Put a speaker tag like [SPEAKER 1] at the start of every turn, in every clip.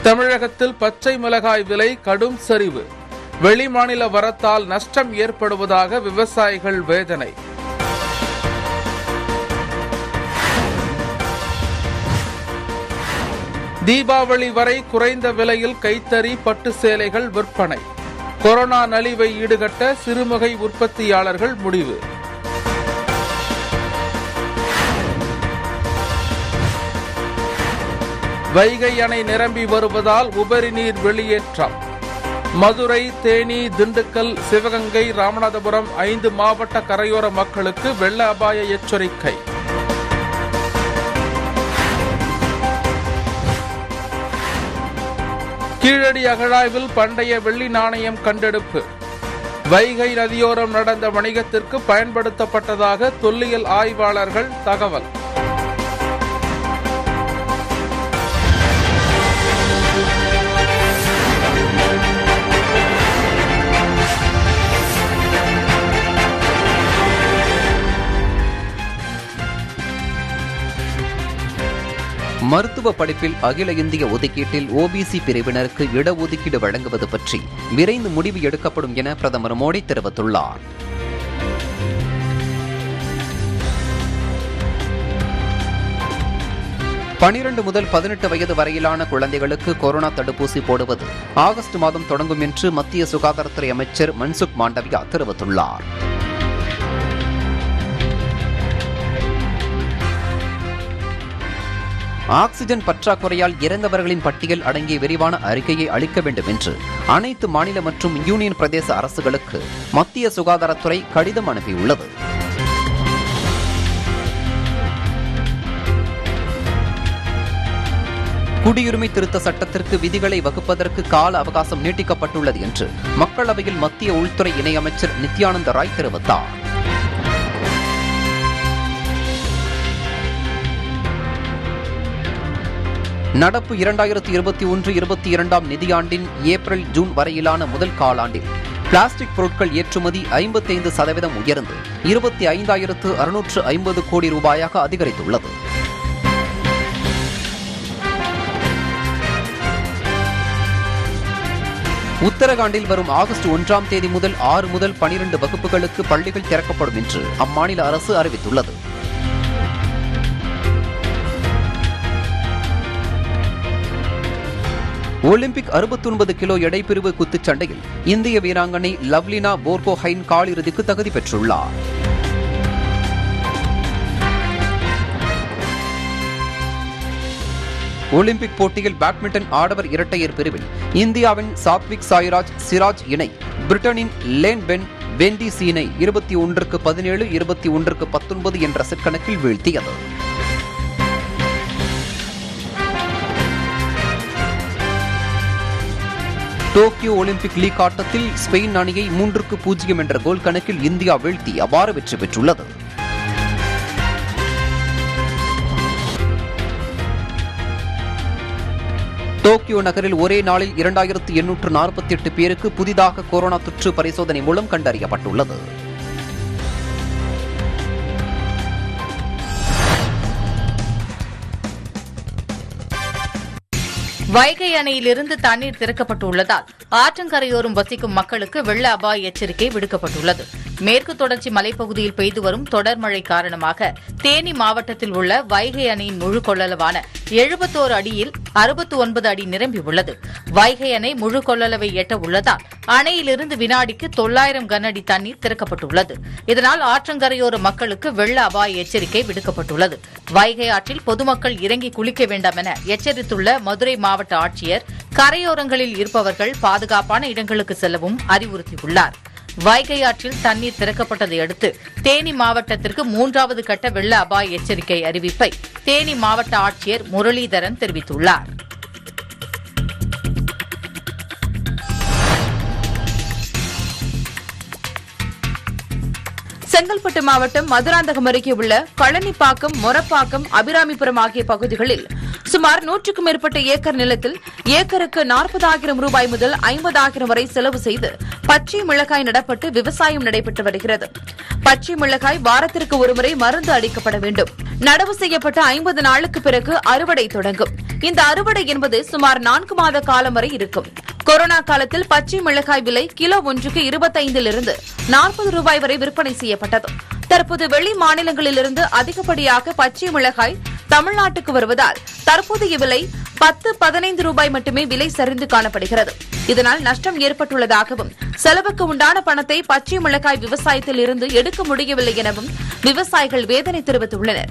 [SPEAKER 1] தமிழகத்தில் பச்சை மிளகாய் விலை கடும் சரிவு வெளிமாநில வரத்தால் நஷ்டம் ஏற்படுவதாக விவசாயிகள் வேதனை தீபாவளி வரை குறைந்த விலையில் கைத்தறி பட்டு சேலைகள் விற்பனை கொரோனா நலிவை ஈடுகட்ட சிறுமுகை உற்பத்தியாளர்கள் முடிவு வைகை அணை நிரம்பி வருவதால் உபரி நீர் வெளியேற்றம் மதுரை தேனி திண்டுக்கல் சிவகங்கை ராமநாதபுரம் ஐந்து மாவட்ட கரையோர மக்களுக்கு வெள்ள அபாய எச்சரிக்கை கீழடி அகழாய்வில் பண்டைய வெள்ளி நாணயம் கண்டெடுப்பு வைகை நதியோரம் நடந்த வணிகத்திற்கு பயன்படுத்தப்பட்டதாக தொல்லியல் ஆய்வாளர்கள் தகவல்
[SPEAKER 2] மருத்துவ படிப்பில் அகில இந்திய ஒதுக்கீட்டில் ஓபிசி பிரிவினருக்கு இடஒதுக்கீடு வழங்குவது பற்றி விரைந்து முடிவு எடுக்கப்படும் என பிரதமர் மோடி தெரிவித்துள்ளார் பனிரெண்டு முதல் பதினெட்டு வயது வரையிலான குழந்தைகளுக்கு கொரோனா தடுப்பூசி போடுவது ஆகஸ்ட் மாதம் தொடங்கும் என்று மத்திய சுகாதாரத்துறை அமைச்சர் மன்சுக் மாண்டவியா தெரிவித்துள்ளார் ஆக்சிஜன் பற்றாக்குறையால் இறந்தவர்களின் பட்டியல் அடங்கிய விரிவான அறிக்கையை அளிக்க வேண்டும் என்று அனைத்து மாநில மற்றும் யூனியன் பிரதேச அரசுகளுக்கு மத்திய சுகாதாரத்துறை கடிதம் அனுப்பியுள்ளது குடியுரிமை திருத்த சட்டத்திற்கு விதிகளை வகுப்பதற்கு கால அவகாசம் நீட்டிக்கப்பட்டுள்ளது என்று மக்களவையில் மத்திய உள்துறை இணையமைச்சர் நித்யானந்த ராய் தெரிவித்தார் நடப்பு இரண்டாயிரத்தி இருபத்தி ஒன்று இருபத்தி இரண்டாம் நிதியாண்டின் ஏப்ரல் ஜூன் வரையிலான முதல் காலாண்டில் பிளாஸ்டிக் பொருட்கள் ஏற்றுமதி ஐம்பத்தைந்து சதவீதம் உயர்ந்து இருபத்தி ஐந்தாயிரத்து அறுநூற்று ஐம்பது கோடி ரூபாயாக அதிகரித்துள்ளது உத்தரகாண்டில் வரும் ஆகஸ்ட் ஒன்றாம் தேதி முதல் ஆறு முதல் பனிரெண்டு வகுப்புகளுக்கு பள்ளிகள் திறக்கப்படும் என்று அம்மாநில அரசு அறிவித்துள்ளது ஒலிம்பிக் 69 கிலோ எடைப்பிரிவு குத்துச்சண்டையில் இந்திய வீராங்கனை லவ்லினா போர்கோஹைன் காலிறுதிக்கு தகுதி பெற்றுள்ளார் ஒலிம்பிக் போட்டியில் பேட்மிண்டன் ஆடவர் இரட்டையர் பிரிவில் இந்தியாவின் சாத்விக் சாய்ராஜ் சிராஜ் இணை பிரிட்டனின் லேன் பென் வெண்டி சீனை இருபத்தி ஒன்றுக்கு பதினேழு இருபத்தி ஒன்றுக்கு பத்தொன்பது என்ற செட் கணக்கில் வீழ்த்தியது டோக்கியோ ஒலிம்பிக் லீக் ஆட்டத்தில் ஸ்பெயின் அணியை மூன்றுக்கு பூஜ்ஜியம் என்ற கோல் கணக்கில் இந்தியா வீழ்த்தி அபார வெற்றி பெற்றுள்ளது டோக்கியோ நகரில் ஒரே நாளில் இரண்டாயிரத்து எண்ணூற்று நாற்பத்தி எட்டு பேருக்கு புதிதாக கொரோனா தொற்று பரிசோதனை மூலம் கண்டறியப்பட்டுள்ளது
[SPEAKER 3] வைகை அணையிலிருந்து தண்ணீர் திறக்கப்பட்டுள்ளதால் ஆற்றங்கரையோரம் வசிக்கும் மக்களுக்கு வெள்ள அபாய எச்சரிக்கை விடுக்கப்பட்டுள்ளது மேற்கு தொடர்ச்சி மலைப்பகுதியில் பெய்து வரும் தொடர் மழை காரணமாக தேனி மாவட்டத்தில் உள்ள வைகை அணையின் முழு கொள்ளளவான எழுபத்தோரு அடியில் அறுபத்தி ஒன்பது அடி நிரம்பியுள்ளது வைகை அணை முழு கொள்ளளவை எட்ட உள்ளதால் அணையிலிருந்து வினாடிக்கு தொள்ளாயிரம் கன அடி தண்ணீர் திறக்கப்பட்டுள்ளது இதனால் ஆற்றங்கரையோர மக்களுக்கு வெள்ள அபாய எச்சரிக்கை விடுக்கப்பட்டுள்ளது வைகை ஆற்றில் பொதுமக்கள் இறங்கி குளிக்க வேண்டாம் என எச்சரித்துள்ள மதுரை மாவட்ட ஆட்சியர் கரையோரங்களில் இருப்பவர்கள் பாதுகாப்பான இடங்களுக்கு செல்லவும் அறிவுறுத்தியுள்ளார் வைகை ஆற்றில் தண்ணீர் திறக்கப்பட்டதை அடுத்து தேனி மாவட்டத்திற்கு மூன்றாவது கட்ட வெள்ள அபாய எச்சரிக்கை அறிவிப்பை தேனி மாவட்ட ஆட்சியர் முரளிதரன் தெரிவித்துள்ளார்
[SPEAKER 4] செங்கல்பட்டு மாவட்டம் மதுராந்தகம் அருகே உள்ள பழனிப்பாக்கம் மொரப்பாக்கம் அபிராமிபுரம் ஆகிய பகுதிகளில் சுமார் நூற்றுக்கும் மேற்பட்ட ஏக்கர் நிலத்தில் ஏக்கருக்கு நாற்பதாயிரம் ரூபாய் முதல் ஐம்பதாயிரம் வரை செலவு செய்து பச்சை மிளகாய் நடப்பட்டு விவசாயம் நடைபெற்று வருகிறது பச்சை மிளகாய் வாரத்திற்கு ஒருமுறை மருந்து அளிக்கப்பட வேண்டும் நடவு செய்யப்பட்ட ஐம்பது நாளுக்கு பிறகு அறுவடை தொடங்கும் இந்த அறுவடை என்பது சுமார் நான்கு மாத காலம் வரை இருக்கும் கொரோனா காலத்தில் பச்சை மிளகாய் விலை கிலோ ஒன்றுக்கு இருபத்தைந்திலிருந்து நாற்பது ரூபாய் வரை விற்பனை செய்யப்பட்டது தற்போது வெளி மாநிலங்களிலிருந்து அதிகப்படியாக பச்சை மிளகாய் தமிழ்நாட்டுக்கு வருவதால் தற்போதைய விலை பத்து பதினைந்து ரூபாய் மட்டுமே விலை சரிந்து காணப்படுகிறது இதனால் நஷ்டம் ஏற்பட்டுள்ளதாகவும் செலவுக்கு உண்டான பணத்தை பச்சை மிளகாய் விவசாயத்தில் இருந்து எடுக்க முடியவில்லை எனவும் விவசாயிகள் வேதனை தெரிவித்துள்ளனர்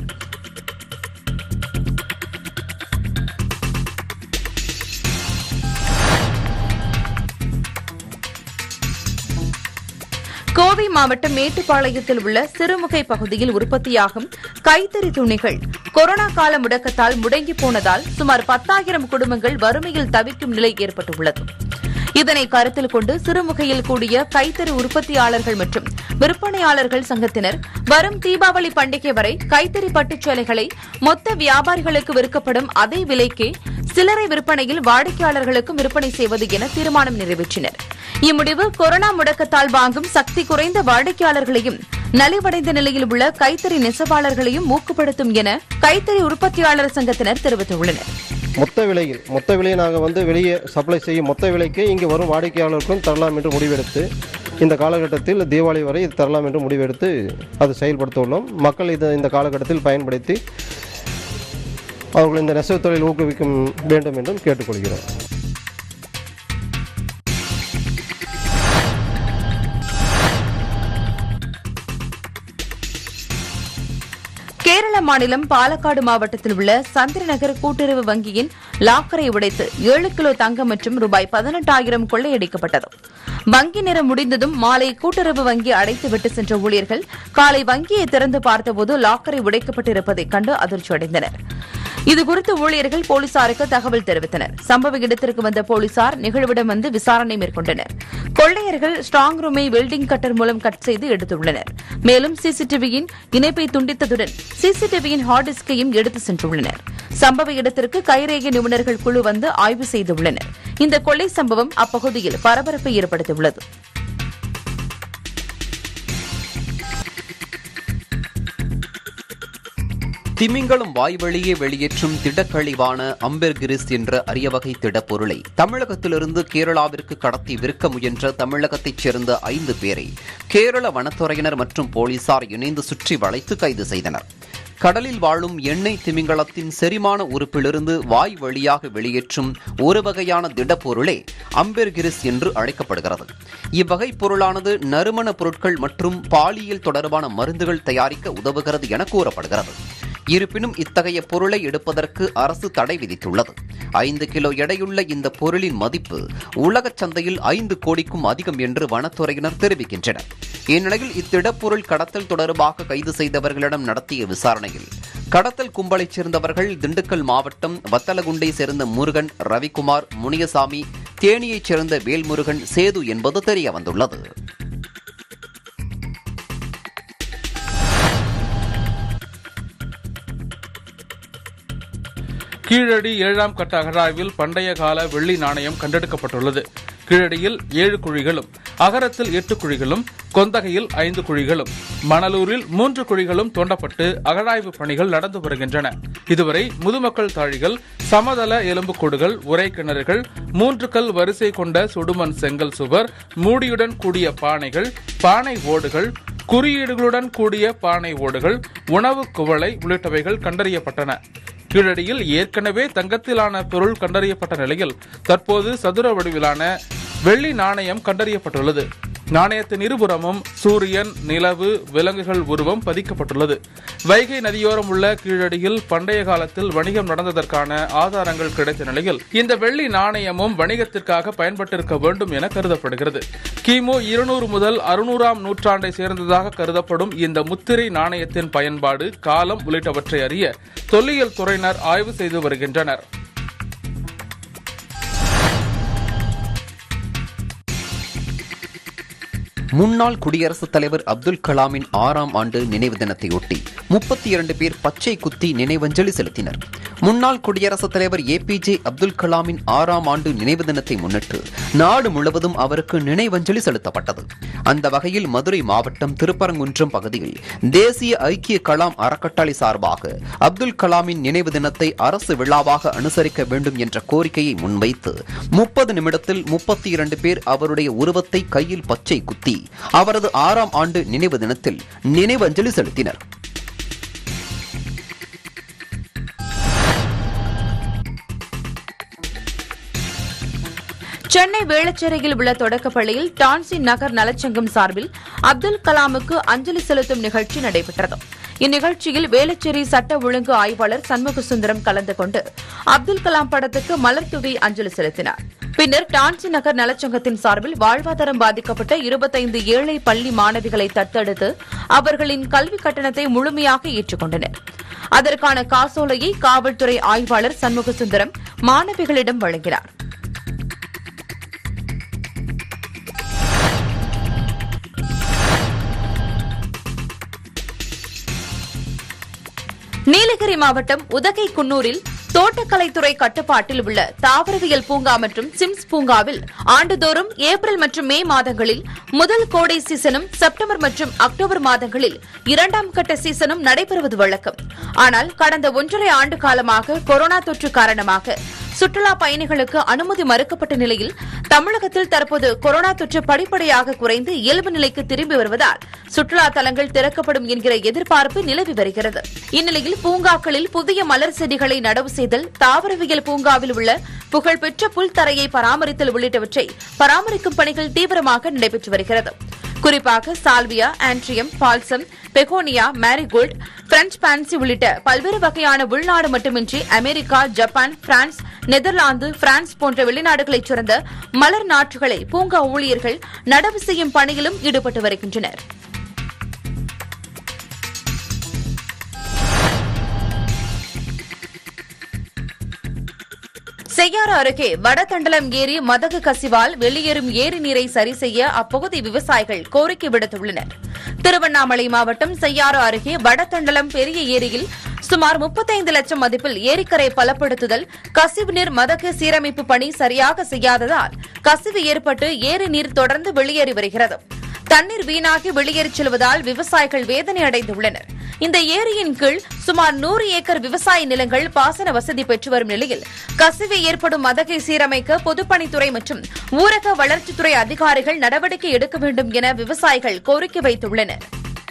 [SPEAKER 4] கோவை மாவட்டம் மேட்டுப்பாளையத்தில் உள்ள சிறுமுகை பகுதியில் உற்பத்தியாகும் கைத்தறி துணிகள் கொரோனா கால முடக்கத்தால் முடங்கி போனதால் சுமார் பத்தாயிரம் குடும்பங்கள் வறுமையில் தவிக்கும் நிலை ஏற்பட்டுள்ளது இதனை கருத்தில் கொண்டு சிறுமுகையில் கூடிய கைத்தறி உற்பத்தியாளர்கள் மற்றும் விற்பனையாளர்கள் சங்கத்தினர் வரும் தீபாவளி பண்டிகை வரை கைத்தறி பட்டுச் சேலைகளை மொத்த வியாபாரிகளுக்கு விற்கப்படும் அதே விலைக்கே சில்லறை விற்பனையில் வாடிக்கையாளர்களுக்கும் விற்பனை செய்வது என தீர்மானம் நிறைவேற்றினர் இம்முடிவு கொரோனா முடக்கத்தால் வாங்கும் சக்தி குறைந்த வாடிக்கையாளர்களையும் நலிவடைந்த நிலையில் உள்ள கைத்தறி நெசவாளர்களையும் ஊக்கப்படுத்தும் என கைத்தறி உற்பத்தியாளர் சங்கத்தினர் தெரிவித்துள்ளனர்
[SPEAKER 5] மொத்த விலையில் மொத்த விலையை நாங்கள் வந்து வெளியே சப்ளை செய்யும் மொத்த விலைக்கு இங்கே வரும் வாடிக்கையாளருக்கும் தரலாம் என்று முடிவெடுத்து இந்த காலகட்டத்தில் தீபாவளி வரை இது தரலாம் என்று முடிவெடுத்து அது செயல்படுத்த உள்ளோம் மக்கள் இதை இந்த காலகட்டத்தில் பயன்படுத்தி அவர்கள் இந்த நெசவு தொழில் ஊக்குவிக்கும் வேண்டும் என்றும் கேட்டுக்கொள்கிறோம்
[SPEAKER 4] கேரள மாநிலம் பாலக்காடு மாவட்டத்தில் உள்ள சந்திரநகர் கூட்டுறவு வங்கியின் லாக்கரை உடைத்து ஏழு கிலோ தங்கம் மற்றும் ரூபாய் பதினெட்டாயிரம் கொள்ளையடிக்கப்பட்டது வங்கி நேரம் முடிந்ததும் மாலை கூட்டுறவு வங்கி அடைத்துவிட்டு சென்ற ஊழியர்கள் காலை வங்கியை திறந்து பார்த்தபோது லாக்கரை உடைக்கப்பட்டிருப்பதைக் கண்டு அதிர்ச்சியடைந்தனர் இதுகுறித்து ஊழியர்கள் போலீசாருக்கு தகவல் தெரிவித்தனர் சம்பவ இடத்திற்கு வந்த போலீசார் நிகழ்விடம் வந்து விசாரணை மேற்கொண்டனர் கொள்ளையர்கள் ஸ்ட்ராங் ரூமை வெல்டிங் கட்டர் மூலம் கட் செய்து எடுத்துள்ளனர் மேலும் சிசிடிவியின் இணைப்பை துண்டித்ததுடன் சிசிடிவியின் ஹார்ட் டிஸ்கையும் எடுத்து சென்றுள்ளனர் சம்பவ இடத்திற்கு கைரேகை நிபுணர்கள் குழு வந்து ஆய்வு செய்துள்ளனர் இந்த கொள்ளை சம்பவம் அப்பகுதியில் பரபரப்பை ஏற்படுத்தியுள்ளது
[SPEAKER 2] திமிங்கலம் வாய்வழியே வெளியேற்றும் திடக்கழிவான அம்பெர்கிரிஸ் என்ற அரிய வகை திடப்பொருளை தமிழகத்திலிருந்து கேரளாவிற்கு கடத்தி விற்க முயன்ற தமிழகத்தைச் சேர்ந்த ஐந்து பேரை கேரள வனத்துறையினர் மற்றும் போலீசார் இணைந்து சுற்றி வளைத்து கைது செய்தனர் கடலில் வாழும் எண்ணெய் திமிங்கலத்தின் செரிமான உறுப்பிலிருந்து வாய் வழியாக வெளியேற்றும் ஒரு வகையான திடப்பொருளே அம்பெர்கிரிஸ் என்று அழைக்கப்படுகிறது இவ்வகை பொருளானது நறுமண பொருட்கள் மற்றும் பாலியல் தொடர்பான மருந்துகள் தயாரிக்க உதவுகிறது என கூறப்படுகிறது இருப்பினும் இத்தகைய பொருளை எடுப்பதற்கு அரசு தடை விதித்துள்ளது ஐந்து கிலோ எடையுள்ள இந்த பொருளின் மதிப்பு உலகச் சந்தையில் ஐந்து கோடிக்கும் அதிகம் என்று வனத்துறையினர் தெரிவிக்கின்றனர் இந்நிலையில் இத்திடப்பொருள் கடத்தல் தொடர்பாக கைது செய்தவர்களிடம் நடத்திய விசாரணையில் கடத்தல் கும்பலைச் சேர்ந்தவர்கள் திண்டுக்கல் மாவட்டம் வத்தலகுண்டை சேர்ந்த முருகன் ரவிக்குமார் முனியசாமி தேனியைச் சேர்ந்த வேல்முருகன் சேது என்பது தெரிய வந்துள்ளது
[SPEAKER 1] கீழடி ஏழாம் கட்ட அகழாய்வில் பண்டைய கால வெள்ளி நாணயம் கண்டெடுக்கப்பட்டுள்ளது கீழடியில் ஏழு குழிகளும் அகரத்தில் எட்டு குழிகளும் கொந்தகையில் ஐந்து குழிகளும் மணலூரில் மூன்று குழிகளும் தோண்டப்பட்டு அகழாய்வு பணிகள் நடந்து வருகின்றன இதுவரை முதுமக்கள் தாழிகள் சமதள எலும்புக்கூடுகள் உரை கிணறுகள் மூன்று கல் வரிசை கொண்ட சுடுமண் செங்கல் சுவர் மூடியுடன் கூடிய பானைகள் பானை ஓடுகள் குறியீடுகளுடன் கூடிய பானை ஓடுகள் உணவு குவளை உள்ளிட்டவைகள் கண்டறியப்பட்டன கீழடியில் ஏற்கனவே தங்கத்திலான பொருள் கண்டறியப்பட்ட நிலையில் தற்போது சதுர வடிவிலான வெள்ளி நாணயம் கண்டறியப்பட்டுள்ளது நாணயத்தின் இருபுறமும் சூரியன் நிலவு விலங்குகள் உருவம் பதிக்கப்பட்டுள்ளது வைகை நதியோரம் உள்ள கீழடியில் பண்டைய காலத்தில் வணிகம் நடந்ததற்கான ஆதாரங்கள் கிடைத்த நிலையில் இந்த வெள்ளி நாணயமும் வணிகத்திற்காக பயன்பட்டிருக்க வேண்டும் என கருதப்படுகிறது கிமு இருநூறு முதல் அறுநூறாம் நூற்றாண்டை சேர்ந்ததாக கருதப்படும் இந்த முத்திரை நாணயத்தின் பயன்பாடு காலம் உள்ளிட்டவற்றை அறிய தொல்லியல் துறையினர் ஆய்வு செய்து வருகின்றனர்
[SPEAKER 2] முன்னாள் குடியரசுத் தலைவர் அப்துல் கலாமின் ஆறாம் ஆண்டு நினைவு தினத்தையொட்டி முப்பத்தி இரண்டு பேர் பச்சை குத்தி நினைவஞ்சலி செலுத்தினர் முன்னாள் குடியரசுத் தலைவர் ஏபிஜே அப்துல் கலாமின் ஆறாம் ஆண்டு நினைவு தினத்தை முன்னிட்டு நாடு முழுவதும் அவருக்கு நினைவஞ்சலி செலுத்தப்பட்டது அந்த வகையில் மதுரை மாவட்டம் திருப்பரங்குன்றம் பகுதியில் தேசிய ஐக்கிய கலாம் அறக்கட்டளை சார்பாக அப்துல் கலாமின் நினைவு தினத்தை அரசு விழாவாக அனுசரிக்க வேண்டும் என்ற கோரிக்கையை முன்வைத்து முப்பது நிமிடத்தில் முப்பத்தி இரண்டு பேர் அவருடைய உருவத்தை கையில் பச்சை குத்தி அவரது ஆறாம் ஆண்டு நினைவு தினத்தில் நினைவஞ்சலி செலுத்தினர்
[SPEAKER 4] சென்னை வேளச்சேரியில் உள்ள தொடக்கப்பள்ளியில் டான்சி நகர் நலச்சங்கம் சார்பில் அப்துல் கலாமுக்கு அஞ்சலி செலுத்தும் நிகழ்ச்சி நடைபெற்றது இந்நிகழ்ச்சியில் வேளச்சேரி சட்ட ஒழுங்கு ஆய்வாளர் சண்முக சுந்தரம் கலந்து கொண்டு அப்துல் கலாம் படத்துக்கு மலர் தூவி அஞ்சலி செலுத்தினார் பின்னர் டான்சி நகர் நலச்சங்கத்தின் சார்பில் வாழ்வாதாரம் பாதிக்கப்பட்ட இருபத்தைந்து ஏழை பள்ளி மாணவிகளை தத்தெடுத்து அவர்களின் கல்வி கட்டணத்தை முழுமையாக ஏற்றுக்கொண்டனர் அதற்கான காசோலையை காவல்துறை ஆய்வாளர் சண்முக சுந்தரம் மாணவிகளிடம் வழங்கினார் நீலகிரி மாவட்டம் உதகை குன்னூரில் தோட்டக்கலைத்துறை கட்டுப்பாட்டில் உள்ள தாவரவியல் பூங்கா மற்றும் சிம்ஸ் பூங்காவில் ஆண்டுதோறும் ஏப்ரல் மற்றும் மே மாதங்களில் முதல் கோடை சீசனும் செப்டம்பர் மற்றும் அக்டோபர் மாதங்களில் இரண்டாம் கட்ட சீசனும் நடைபெறுவது வழக்கம் ஆனால் கடந்த ஒன்றரை ஆண்டு காலமாக கொரோனா தொற்று காரணமாக சுற்றுலா பயணிகளுக்கு அனுமதி மறுக்கப்பட்ட நிலையில் தமிழகத்தில் தற்போது கொரோனா தொற்று படிப்படியாக குறைந்து இயல்பு நிலைக்கு திரும்பி வருவதால் சுற்றுலா தலங்கள் திறக்கப்படும் என்கிற எதிர்பார்ப்பு நிலவி வருகிறது இந்நிலையில் பூங்காக்களில் புதிய மலர் செடிகளை நடவு செய்தல் தாவரவியல் பூங்காவில் உள்ள புகழ்பெற்ற புல்தரையை பராமரித்தல் உள்ளிட்டவற்றை பராமரிக்கும் பணிகள் தீவிரமாக நடைபெற்று வருகிறது குறிப்பாக salvia anthurium balsam begonia marigold French pansy உள்ளிட்ட பல்வேறு வகையான உள்நாடு மட்டுமின்றி America Japan France Netherlands France போன்ற வெளிநாடுகளைச் சேர்ந்த மலர் நாற்றுகளை பூங்கா ஊழியர்கள் நடவு செய்யும் பணியிலும் ஈடுபட்டு வருகின்றனர் செய்யாறு அருகே வடதண்டலம் ஏரி மதகு கசிவால் வெளியேறும் ஏரி நீரை சரி செய்ய அப்பகுதி விவசாயிகள் கோரிக்கை விடுத்துள்ளனர் திருவண்ணாமலை மாவட்டம் செய்யாறு அருகே வடதண்டலம் பெரிய ஏரியில் சுமார் முப்பத்தைந்து லட்சம் மதிப்பில் ஏரிக்கரை பலப்படுத்துதல் கசிவு நீர் மதகு சீரமைப்பு பணி சரியாக செய்யாததால் கசிவு ஏற்பட்டு ஏரி நீர் தொடர்ந்து வெளியேறி வருகிறது தண்ணீர் வீணாகி வெளியேறிச் செல்வதால் விவசாயிகள் வேதனை அடைந்துள்ளனர் இந்த ஏரியின் கீழ் சுமார் நூறு ஏக்கர் விவசாய நிலங்கள் பாசன வசதி பெற்று வரும் நிலையில் கசிவு ஏற்படும் மதகை சீரமைக்க பொதுப்பணித்துறை மற்றும் ஊரக வளர்ச்சித்துறை அதிகாரிகள் நடவடிக்கை எடுக்க வேண்டும் என விவசாயிகள் கோரிக்கை வைத்துள்ளனர்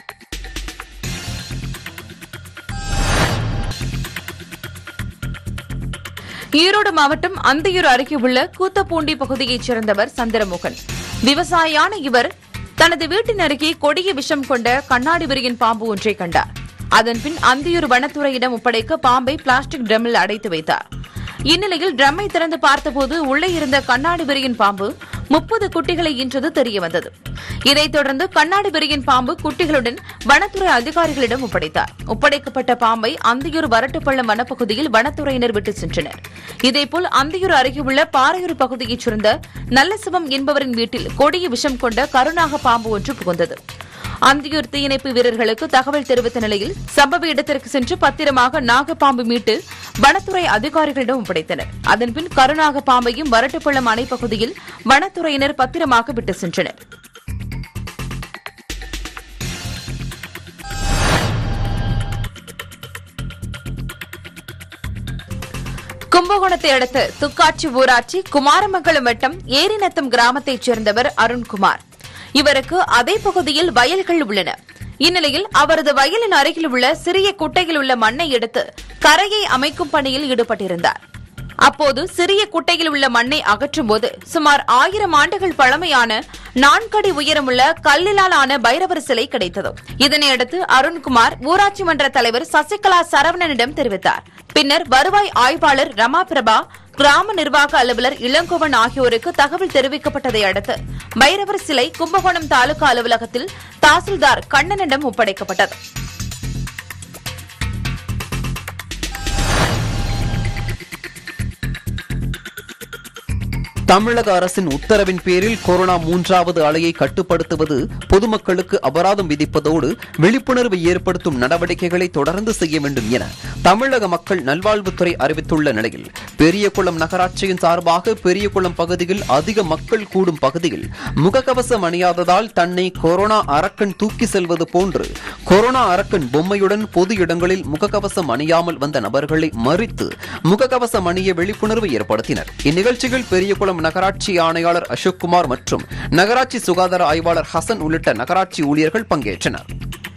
[SPEAKER 4] ஈரோடு மாவட்டம் அந்தியூர் அருகே உள்ள கூத்தப்பூண்டி பகுதியைச் சேர்ந்தவர் சந்திரமோகன் விவசாயியான இவர் தனது வீட்டின் அருகே கொடிய விஷம் கொண்ட கண்ணாடி விரியின் பாம்பு ஒன்றை கண்டார் அதன்பின் அந்தியூர் வனத்துறையிடம் ஒப்படைக்க பாம்பை பிளாஸ்டிக் ட்ரம்மில் அடைத்து வைத்தார் இந்நிலையில் ட்ரம்மை திறந்து பார்த்தபோது உள்ளே இருந்த கண்ணாடி விரியின் பாம்பு முப்பது குட்டிகளை ஈன்றது தெரியவந்தது இதைத் தொடர்ந்து கண்ணாடி விரியின் பாம்பு குட்டிகளுடன் வனத்துறை அதிகாரிகளிடம் ஒப்படைத்தார் ஒப்படைக்கப்பட்ட பாம்பை அந்தியூர் வரட்டுப்பள்ளம் வனப்பகுதியில் வனத்துறையினர் விட்டு சென்றனர் இதேபோல் அந்தியூர் அருகே உள்ள பாறையூர் பகுதியைச் சேர்ந்த நல்லசிவம் என்பவரின் வீட்டில் கொடிய விஷம் கொண்ட கருநாக பாம்பு ஒன்று புகுந்தது அந்தியூர் தீயணைப்பு வீரர்களுக்கு தகவல் தெரிவித்த நிலையில் சம்பவ இடத்திற்கு சென்று பத்திரமாக நாகப்பாம்பு மீட்டு வனத்துறை அதிகாரிகளிடம் ஒப்படைத்தனர் அதன்பின் கருநாக பாம்பையும் வரட்டுப்பள்ளம் அணை பகுதியில் வனத்துறையினர் பத்திரமாக விட்டு சென்றனர் கும்பகோணத்தை அடுத்து துக்காட்சி ஊராட்சி குமாரமங்கலம் வட்டம் ஏரிநத்தம் கிராமத்தைச் சேர்ந்தவர் அருண்குமார் இவருக்கு அதே பகுதியில் வயல்கள் உள்ளன இந்நிலையில் அவரது வயலின் அருகில் உள்ள சிறிய குட்டையில் உள்ள மண்ணை எடுத்து கரையை அமைக்கும் பணியில் ஈடுபட்டிருந்தார் அப்போது சிறிய குட்டையில் உள்ள மண்ணை அகற்றும் போது சுமார் ஆயிரம் ஆண்டுகள் பழமையான நான்கடி உயரமுள்ள கல்லிலால் ஆன பைரவர் சிலை கிடைத்தது இதனையடுத்து அருண்குமார் ஊராட்சி மன்ற தலைவர் சசிகலா சரவணனிடம் தெரிவித்தார் பின்னர் வருவாய் ஆய்வாளர் ரமா பிரபா கிராம நிர்வாக அலுவலர் இளங்கோவன் ஆகியோருக்கு தகவல் தெரிவிக்கப்பட்டதை அடுத்து பைரவர் சிலை கும்பகோணம் தாலுகா அலுவலகத்தில் தாசில்தார் கண்ணனிடம் ஒப்படைக்கப்பட்டது
[SPEAKER 2] தமிழக அரசின் உத்தரவின் பேரில் கொரோனா மூன்றாவது அலையை கட்டுப்படுத்துவது பொதுமக்களுக்கு அபராதம் விதிப்பதோடு விழிப்புணர்வு ஏற்படுத்தும் நடவடிக்கைகளை தொடர்ந்து செய்ய வேண்டும் என தமிழக மக்கள் நல்வாழ்வுத்துறை அறிவித்துள்ள நிலையில் பெரியகுளம் நகராட்சியின் சார்பாக பெரியகுளம் பகுதியில் அதிக மக்கள் கூடும் பகுதியில் முகக்கவசம் அணியாததால் தன்னை கொரோனா அரக்கன் தூக்கி செல்வது போன்று கொரோனா அரக்கன் பொம்மையுடன் பொது இடங்களில் முகக்கவசம் அணியாமல் வந்த நபர்களை மறித்து முகக்கவசம் அணிய விழிப்புணர்வு ஏற்படுத்தினர் இந்நிகழ்ச்சியில் பெரியகுளம் நகராட்சி ஆணையாளர் அசோக்குமார் மற்றும் நகராட்சி சுகாதார ஆய்வாளர் ஹசன் உள்ளிட்ட நகராட்சி ஊழியர்கள் பங்கேற்றனர்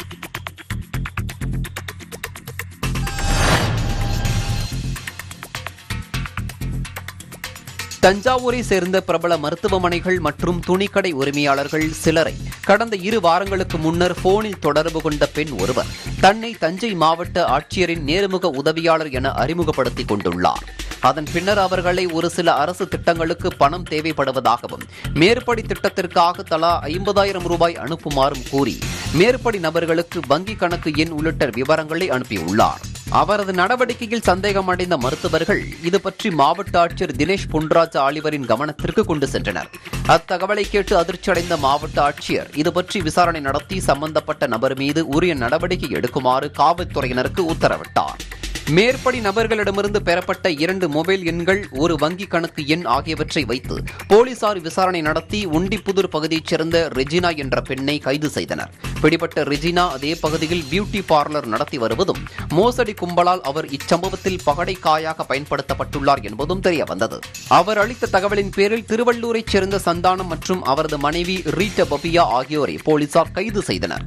[SPEAKER 2] தஞ்சாவூரை சேர்ந்த பிரபல மருத்துவமனைகள் மற்றும் துணிக்கடை உரிமையாளர்கள் சிலரை கடந்த இரு வாரங்களுக்கு முன்னர் போனில் தொடர்பு கொண்ட பெண் ஒருவர் தன்னை தஞ்சை மாவட்ட ஆட்சியரின் நேர்முக உதவியாளர் என அறிமுகப்படுத்திக் கொண்டுள்ளார் அதன் பின்னர் அவர்களை ஒரு சில அரசு திட்டங்களுக்கு பணம் தேவைப்படுவதாகவும் மேற்படி திட்டத்திற்காக தலா ஐம்பதாயிரம் ரூபாய் அனுப்புமாறும் கூறி மேற்படி நபர்களுக்கு வங்கி கணக்கு எண் உள்ளிட்ட விவரங்களை அனுப்பியுள்ளார் அவரது நடவடிக்கையில் சந்தேகமடைந்த மருத்துவர்கள் இது பற்றி மாவட்ட ஆட்சியர் தினேஷ் பொன்ராஜ் ஆலிவரின் கவனத்திற்கு கொண்டு சென்றனர் அத்தகவலை கேட்டு அதிர்ச்சியடைந்த மாவட்ட ஆட்சியர் இது பற்றி விசாரணை நடத்தி சம்பந்தப்பட்ட நபர் மீது உரிய நடவடிக்கை எடுக்குமாறு காவல்துறையினருக்கு உத்தரவிட்டார் மேற்படி நபர்களிடமிருந்து பெறப்பட்ட இரண்டு மொபைல் எண்கள் ஒரு வங்கி கணக்கு எண் ஆகியவற்றை வைத்து போலீசார் விசாரணை நடத்தி உண்டிப்புதூர் பகுதியைச் சேர்ந்த ரெஜினா என்ற பெண்ணை கைது செய்தனர் பிடிபட்ட ரெஜினா அதே பகுதியில் பியூட்டி பார்லர் நடத்தி வருவதும் மோசடி கும்பலால் அவர் இச்சம்பவத்தில் பகடைக்காயாக பயன்படுத்தப்பட்டுள்ளார் என்பதும் தெரியவந்தது அவர் அளித்த தகவலின் பேரில் திருவள்ளூரைச் சேர்ந்த சந்தானம் மற்றும் அவரது மனைவி ரீட்ட பபியா ஆகியோரை போலீசார் கைது செய்தனர்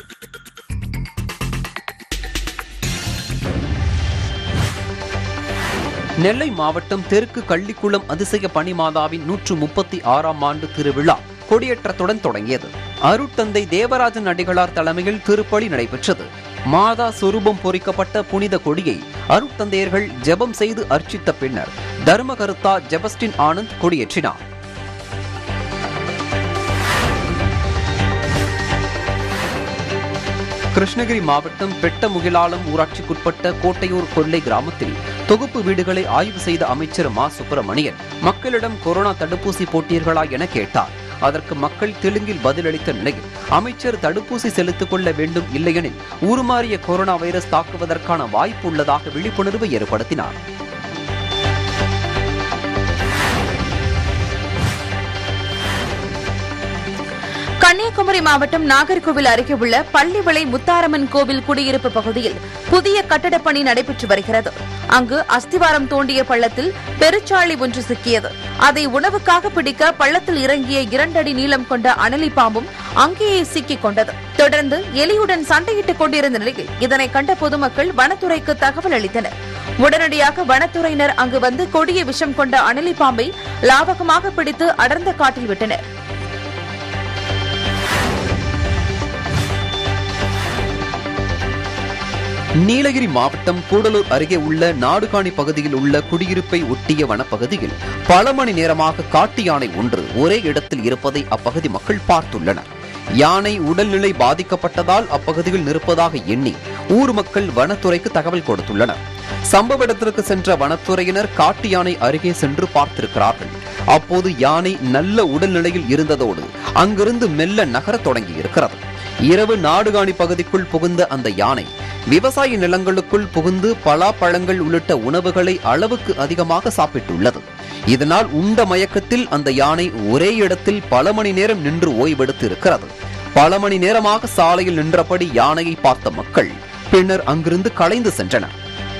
[SPEAKER 2] நெல்லை மாவட்டம் தெற்கு கள்ளிக்குளம் அதிசய பணிமாதாவின் நூற்று முப்பத்தி ஆறாம் ஆண்டு திருவிழா கொடியேற்றத்துடன் தொடங்கியது அருட்தந்தை தேவராஜன் அடிகளார் தலைமையில் திருப்பலி நடைபெற்றது மாதா சொரூபம் பொறிக்கப்பட்ட புனித கொடியை அருட்தந்தையர்கள் ஜெபம் செய்து அர்ச்சித்த பின்னர் தர்மகருத்தா ஜெபஸ்டின் ஆனந்த் கொடியேற்றினார் கிருஷ்ணகிரி மாவட்டம் பெட்டமுகிலாலம் ஊராட்சிக்குட்பட்ட கோட்டையூர் கொல்லை கிராமத்தில் தொகுப்பு வீடுகளை ஆய்வு செய்த அமைச்சர் மா சுப்பிரமணியன் மக்களிடம் கொரோனா தடுப்பூசி போட்டீர்களா என கேட்டார் அதற்கு மக்கள் தெலுங்கில் பதிலளித்த நிலையில் அமைச்சர் தடுப்பூசி செலுத்திக் கொள்ள வேண்டும் இல்லையெனில் உருமாறிய கொரோனா வைரஸ் தாக்குவதற்கான வாய்ப்பு உள்ளதாக விழிப்புணர்வு ஏற்படுத்தினார்
[SPEAKER 4] கன்னியாகுமரி மாவட்டம் நாகர்கோவில் அருகே உள்ள பள்ளிவிளை முத்தாரம்மன் கோவில் குடியிருப்பு பகுதியில் புதிய கட்டடப் பணி நடைபெற்று வருகிறது அங்கு அஸ்திவாரம் தோண்டிய பள்ளத்தில் பெருச்சாளி ஒன்று சிக்கியது அதை உணவுக்காக பிடிக்க பள்ளத்தில் இறங்கிய இரண்டடி நீளம் கொண்ட அனலி பாம்பும் அங்கேயே சிக்கிக் கொண்டது தொடர்ந்து எலியுடன் சண்டையிட்டுக் கொண்டிருந்த நிலையில் இதனை கண்ட பொதுமக்கள் வனத்துறைக்கு தகவல் அளித்தனர் உடனடியாக வனத்துறையினர் அங்கு வந்து கொடிய விஷம் கொண்ட அனலி பாம்பை லாவகமாக பிடித்து அடர்ந்த காட்டில் விட்டனர்
[SPEAKER 2] நீலகிரி மாவட்டம் கூடலூர் அருகே உள்ள நாடுகாணி பகுதியில் உள்ள குடியிருப்பை ஒட்டிய வனப்பகுதியில் பல மணி நேரமாக காட்டு யானை ஒன்று ஒரே இடத்தில் இருப்பதை அப்பகுதி மக்கள் பார்த்துள்ளனர் யானை உடல்நிலை பாதிக்கப்பட்டதால் அப்பகுதியில் நிற்பதாக எண்ணி ஊர் மக்கள் வனத்துறைக்கு தகவல் கொடுத்துள்ளனர் சம்பவ இடத்திற்கு சென்ற வனத்துறையினர் காட்டு யானை அருகே சென்று பார்த்திருக்கிறார்கள் அப்போது யானை நல்ல உடல்நிலையில் இருந்ததோடு அங்கிருந்து மெல்ல நகரத் தொடங்கி இருக்கிறது இரவு நாடுகாணி பகுதிக்குள் புகுந்த அந்த யானை விவசாய நிலங்களுக்குள் புகுந்து பலாப்பழங்கள் உள்ளிட்ட உணவுகளை அளவுக்கு அதிகமாக சாப்பிட்டுள்ளது இதனால் உண்ட மயக்கத்தில் அந்த யானை ஒரே இடத்தில் பல மணி நேரம் நின்று ஓய்வெடுத்து இருக்கிறது பல மணி நேரமாக சாலையில் நின்றபடி யானையை பார்த்த மக்கள் பின்னர் அங்கிருந்து கலைந்து சென்றனர்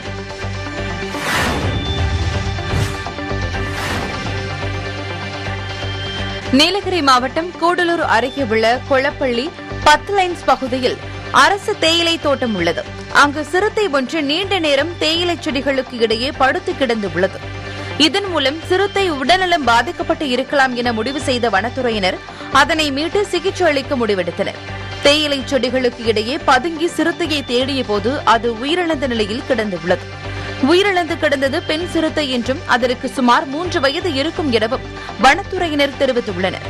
[SPEAKER 4] நீலகிரி மாவட்டம் கூடலூர் அருகே உள்ள கொளப்பள்ளி பத்து லைன்ஸ் பகுதியில் அரசு தேயிலை தோட்டம் உள்ளது அங்கு சிறுத்தை ஒன்று நீண்ட நேரம் தேயிலை செடிகளுக்கு இடையே படுத்து கிடந்து உள்ளது இதன் மூலம் சிறுத்தை உடல்நலம் பாதிக்கப்பட்டு இருக்கலாம் என முடிவு செய்த வனத்துறையினர் அதனை மீட்டு சிகிச்சை அளிக்க முடிவெடுத்தனர் தேயிலை செடிகளுக்கு இடையே பதுங்கி சிறுத்தையை தேடிய போது அது உயிரிழந்த நிலையில் கிடந்துள்ளது உயிரிழந்து கிடந்தது பெண் சிறுத்தை என்றும் அதற்கு சுமார் மூன்று வயது இருக்கும் எனவும் வனத்துறையினர் தெரிவித்துள்ளனர்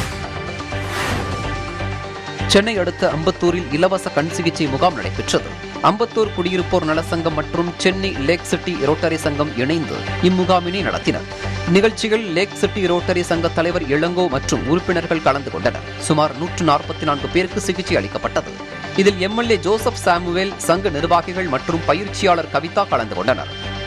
[SPEAKER 2] சென்னை அடுத்த அம்பத்தூரில் இலவச கண் சிகிச்சை முகாம் நடைபெற்றது அம்பத்தூர் குடியிருப்போர் நலசங்கம் மற்றும் சென்னை லேக் சிட்டி ரோட்டரி சங்கம் இணைந்து இம்முகாமினை நடத்தினர் நிகழ்ச்சியில் லேக் சிட்டி ரோட்டரி சங்க தலைவர் இளங்கோ மற்றும் உறுப்பினர்கள் கலந்து கொண்டனர் சுமார் நூற்று நாற்பத்தி நான்கு பேருக்கு சிகிச்சை அளிக்கப்பட்டது இதில் எம்எல்ஏ ஜோசப் சாமுவேல் சங்க நிர்வாகிகள் மற்றும் பயிற்சியாளர் கவிதா கலந்து கொண்டனர்